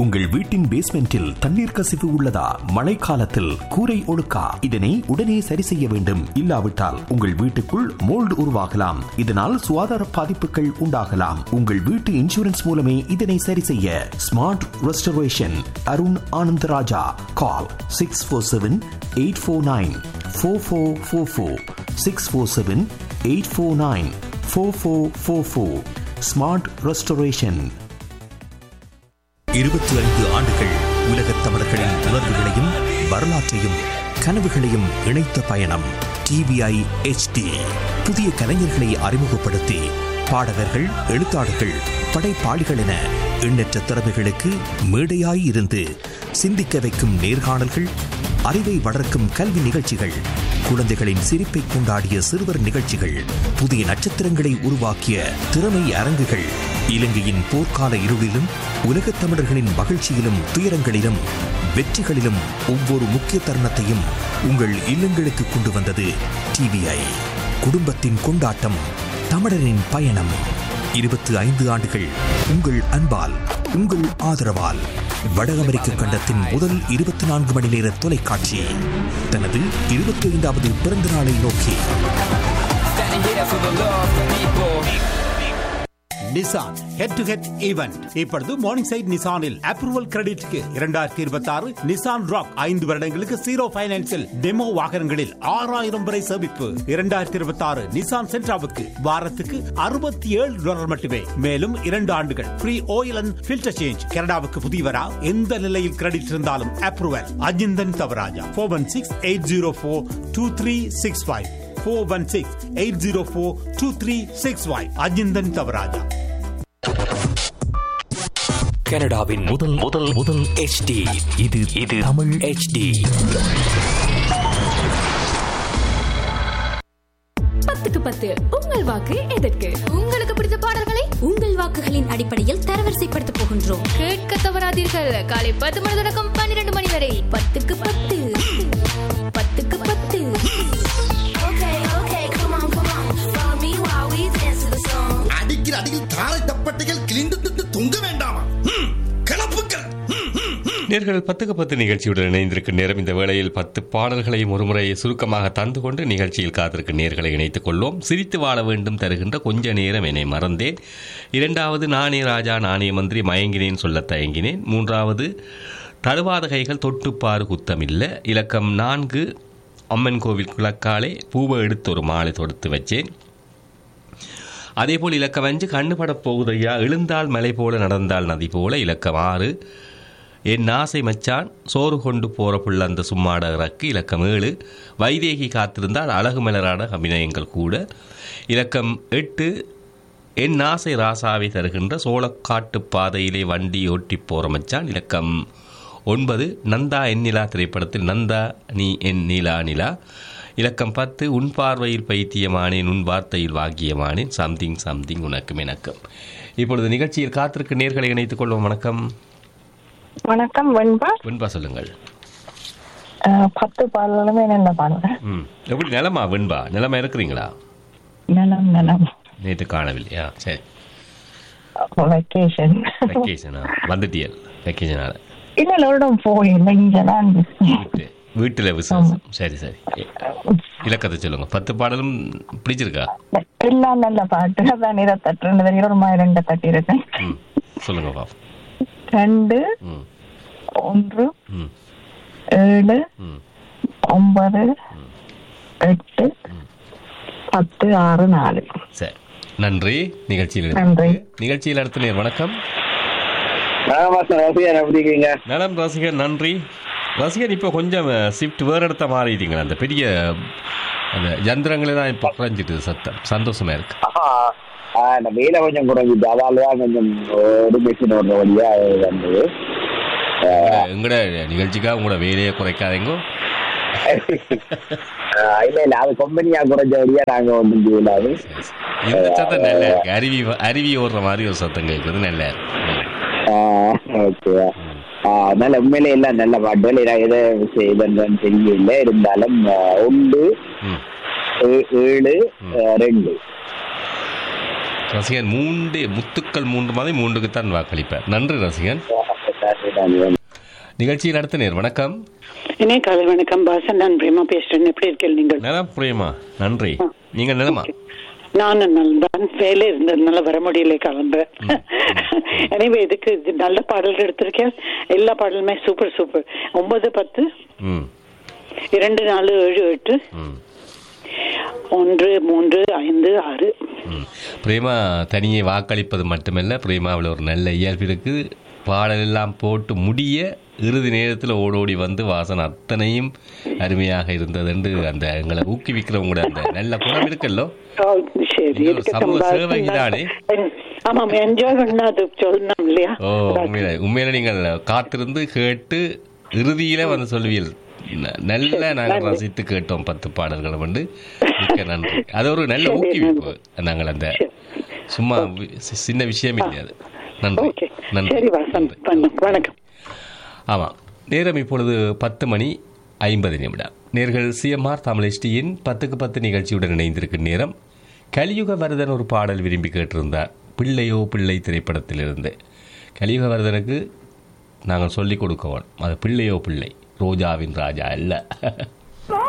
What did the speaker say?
உங்கள் வீட்டின் பேஸ்மெண்டில் தண்ணீர் கசிவு உள்ளதா மழைக்காலத்தில் கூரை ஒழுக்கா இதனை உடனே சரி செய்ய வேண்டும் இல்லாவிட்டால் உங்கள் வீட்டுக்குள் மோல்டு உருவாகலாம் இதனால் சுகாதார பாதிப்புகள் உண்டாகலாம் உங்கள் வீட்டு இன்சூரன்ஸ் மூலமே இதனை சரி செய்ய smart restoration Arun Anandaraja call six four seven eight four nine four four four four six four seven eight four nine four four four four smart restoration இருபத்தி ஐந்து ஆண்டுகள் உலகத் தமிழர்களின் உணர்வுகளையும் வரலாற்றையும் கனவுகளையும் இணைத்த பயணம் டிவிஐ HD புதிய கலைஞர்களை அறிமுகப்படுத்தி பாடகர்கள் எழுத்தாளர்கள் படைப்பாளிகள் என எண்ணற்ற திறமைகளுக்கு மேடையாய் இருந்து சிந்திக்க வைக்கும் நேர்காணல்கள் அறிவை வளர்க்கும் கல்வி நிகழ்ச்சிகள் குழந்தைகளின் சிரிப்பை கொண்டாடிய சிறுவர் நிகழ்ச்சிகள் புதிய நட்சத்திரங்களை உருவாக்கிய திறமை அரங்குகள் இலங்கையின் போர்க்கால இருளிலும் உலகத் தமிழர்களின் மகிழ்ச்சியிலும் துயரங்களிலும் வெற்றிகளிலும் ஒவ்வொரு முக்கிய தருணத்தையும் உங்கள் இல்லங்களுக்கு கொண்டு வந்தது டிவிஐ குடும்பத்தின் கொண்டாட்டம் தமிழரின் பயணம் இருபத்தி ஐந்து ஆண்டுகள் உங்கள் அன்பால் உங்கள் ஆதரவால் வட அமெரிக்க கண்டத்தின் முதல் இருபத்தி நான்கு மணி நேர தொலைக்காட்சி தனது இருபத்தி ஐந்தாவது பிறந்த நாளை நோக்கி Nissan head to head event இப்பொழுது மார்னிங் சைட் நிசானில் அப்ரூவல் கிரெடிட்க்கு இரண்டாயிரத்தி இருபத்தி ஆறு நிசான் ராக் ஐந்து வருடங்களுக்கு ஜீரோ பைனான்சில் டெமோ வாகனங்களில் ஆறாயிரம் வரை சேமிப்பு இரண்டாயிரத்தி இருபத்தி ஆறு நிசான் சென்ட்ராவுக்கு வாரத்துக்கு அறுபத்தி ஏழு டாலர் மட்டுமே மேலும் இரண்டு ஆண்டுகள் free oil and filter change கனடாவுக்கு புதியவரா எந்த நிலையில் கிரெடிட் இருந்தாலும் approval Ajinthan Thavaraja four one six eight zero four two three six five four one six eight zero four two three six five Ajinthan Thavaraja கனடாவின் முதல் முதல் முதல் HD இது இது தமிழ் HD பத்துக்கு பத்து உங்கள் வாக்கு எதற்கு உங்களுக்கு பிடித்த பாடல்களை உங்கள் வாக்குகளின் அடிப்படையில் தரவரிசைப்படுத்த போகின்றோம் கேட்க தவறாதீர்கள் காலை பத்து மணி தொடக்கம் பன்னிரண்டு மணி வரை பத்துக்கு பத்து பத்துக்கு பத்து அடிக்கிற அடியில் தாரை தப்பட்டைகள் கிழிந்து திட்டு தொங்க வேண்டாமா ம், கிளப்புக்கள் ம், ம், ம். நேர்கள் பத்துக்கு பத்து நிகழ்ச்சியுடன் இணைந்திருக்கும் நேரம் இந்த வேளையில் பத்து பாடல்களையும் ஒருமுறை சுருக்கமாக தந்து கொண்டு நிகழ்ச்சியில் காத்திருக்கும் நேர்களை இணைத்துக் கொள்வோம் சிரித்து வாழ வேண்டும் தருகின்ற கொஞ்ச நேரம் என்னை மறந்தேன் இரண்டாவது நானே ராஜா நானே மந்திரி மயங்கினேன் சொல்ல தயங்கினேன் மூன்றாவது தழுவாத கைகள் தொட்டுப்பாறு குத்தமில்ல இலக்கம் நான்கு அம்மன் கோவில் கிழக்காலே பூவை எடுத்து ஒரு மாலை தொடுத்து வச்சேன் அதேபோல் இலக்கம் அஞ்சு கண்ணுபடப் போகுதையா எழுந்தால் மலை போல நடந்தால் நதி போல இலக்கம் ஆறு என் ஆசை மச்சான் சோறு கொண்டு போற புள்ள அந்த சும்மாடகரக்கு இலக்கம் ஏழு வைதேகி காத்திருந்தால் அழகு மலரான அபிநயங்கள் கூட இலக்கம் எட்டு என் ஆசை ராசாவை தருகின்ற சோளக்காட்டு பாதையிலே வண்டி ஓட்டி போற மச்சான் இலக்கம் ஒன்பது நந்தா என் நிலா திரைப்படத்தில் நந்தா நீ என் நிலா நிலா இலக்கம் பத்து உன் பார்வையில் பைத்தியமானேன் உன் வார்த்தையில் வாக்கியமானேன் சம்திங் சம்திங் உனக்கும் எனக்கும் இப்பொழுது நிகழ்ச்சியில் காத்திருக்க நேர்களை இணைத்துக் கொள்வோம் வணக்கம் வணக்கம் வெண்பா வெண்பா சொல்லுங்கள் அஹ், பத்து பாடலுமே நல்ல பாடுவேன் ம் எப்படி நிலமா வெண்பா நிலமா இருக்கிறீங்களா நலம் நலம் நேற்று காணவில்லையா சரி வெக்கேஷன் வெக்கேஷனா வந்துட்டியல் வெக்கேஷனால இல்ல லோடம் போயில்லை இங்க தான் வீட்டு வீட்டில் விசேஷம் சரி சரி இலக்கத்தை சொல்லுங்க பத்து பாடலும் பிடிச்சிருக்கா எல்லாம் நல்ல பாட்டு அதான் இதை தட்டுறது தெரியும் ஒரு மாதிரி ரெண்டு தட்டி இருக்கேன் ம் சொல்லுங்க பாப்போம் ரெண்டு ம் ஒன்று ம் ஏழு ம் ஒன்பது எட்டு பத்து ஆறு நாலு சரி நன்றி நிகழ்ச்சியில் நன்றி. நிகழ்ச்சியில் அடுத்த நேர் வணக்கம் மாசம் ரசிகர் எப்படி இருக்கீங்க நலம் ரசிகர் நன்றி ரசிகர் இப்போ கொஞ்சம் ஷிஃப்ட் வேறு இடத்த மாறிட்டீங்களா அந்த பெரிய அந்த யந்திரங்களே தான் இப்போ குறைஞ்சிட்டு சத்தம் சந்தோஷமா இருக்கு ஆ, இந்த வெயில கொஞ்சம் குறைஞ்சிட்டு அதால தான் கொஞ்சம் ஒரு மிஷின் ஓடுற வழியா வந்தது எங்கட நிகழ்ச்சிக்காக உங்களோட வேலையை குறைக்காதீங்க ஆ, இல்ல இல்ல அது கம்பெனியா குறைஞ்ச வழியா நாங்க ஒன்றும் செய்யலாது இந்த சத்தம் நல்லா இருக்கு அருவி அருவி ஓடுற மாதிரி ஒரு சத்தம் கேட்குறது நல்லா இருக்கு ஓகே அதனால உண்மையிலே எல்லாம் நல்ல பாட்டுகள் நான் எதை செய்தேன்னு தெரியல இருந்தாலும் ஆ, ஒன்று ம். ஏ- ஏழு ஆ, ரெண்டு ரசிகன் மூன்று முத்துக்கள் மூன்று மாதிரி மூன்றுக்கு தான் வாக்களிப்பார் நன்றி ரசிகன் அதுதான் நிகழ்ச்சியில் அடுத்த நேர் வணக்கம் இனே காலை வணக்கம் பாசன் நான் பிரேமா பேசுறேன் எப்படி இருக்கீங்க நீங்கள் நலம் புரியுமா நன்றி நீங்கள் நிலமா நானும் நல்தான் வேலை இருந்ததுனால வர முடியல கிளம்புறேன் எனவே இதுக்கு இது நல்ல பாடல்கள் எடுத்திருக்கேன் எல்லா பாடலுமே சூப்பர் சூப்பர் ஒன்பது பத்து ம் இரண்டு நாலு ஏழு எட்டு ம் ஒன்று மூன்று ஐந்து ஆறு ம். பிரேமா தனியே வாக்களிப்பது மட்டுமல்ல பிரேமாவில் ஒரு நல்ல இயல்பு இருக்கு பாடல் எல்லாம் போட்டு முடிய இறுதி நேரத்தில் ஓடோடி வந்து வாசன் அத்தனையும் அருமையாக இருந்தது என்று அந்த எங்களை ஊக்குவிக்கிறவங்களோட அந்த நல்ல குணம் இருக்கல்லோ ஓ, சரி இது ஒரு இருக்கட்டும், சமூக பாசன். சேவைதானே? ஆமாம் என்ஜாய் பண்ணா அது சொல்லணும் இல்லையா ஓ உண்மையில உண்மையில நீங்கள் காத்திருந்து கேட்டு இறுதியில வந்து சொல்வீர்கள் ந- நல்ல நாங்கள் ரசித்து கேட்டோம் பத்து பாடல்களை வந்து மிக்க நன்றி அது ஒரு நல்ல சரி, ஊக்குவிப்பு நாங்கள் அந்த சும்மா வி- சி- சின்ன விஷயம் இல்லை அது நன்றி ஓகே நன்றி சரி வாசன் பண்ணும் வணக்கம் ஆமாம் நேரம் இப்பொழுது பத்து மணி ஐம்பது நிமிடம் நேர்கள் சிஎம்ஆர் தமிழ்டியின் பத்துக்கு பத்து நிகழ்ச்சியுடன் இணைந்திருக்கும் நேரம் கலியுக வரதன் ஒரு பாடல் விரும்பி கேட்டிருந்தார் பிள்ளையோ பிள்ளை திரைப்படத்திலிருந்து கலியுக வரதனுக்கு நாங்கள் சொல்லிக் கொடுக்க வேணும் அது பிள்ளையோ பிள்ளை ரோஜாவின் ராஜா அல்ல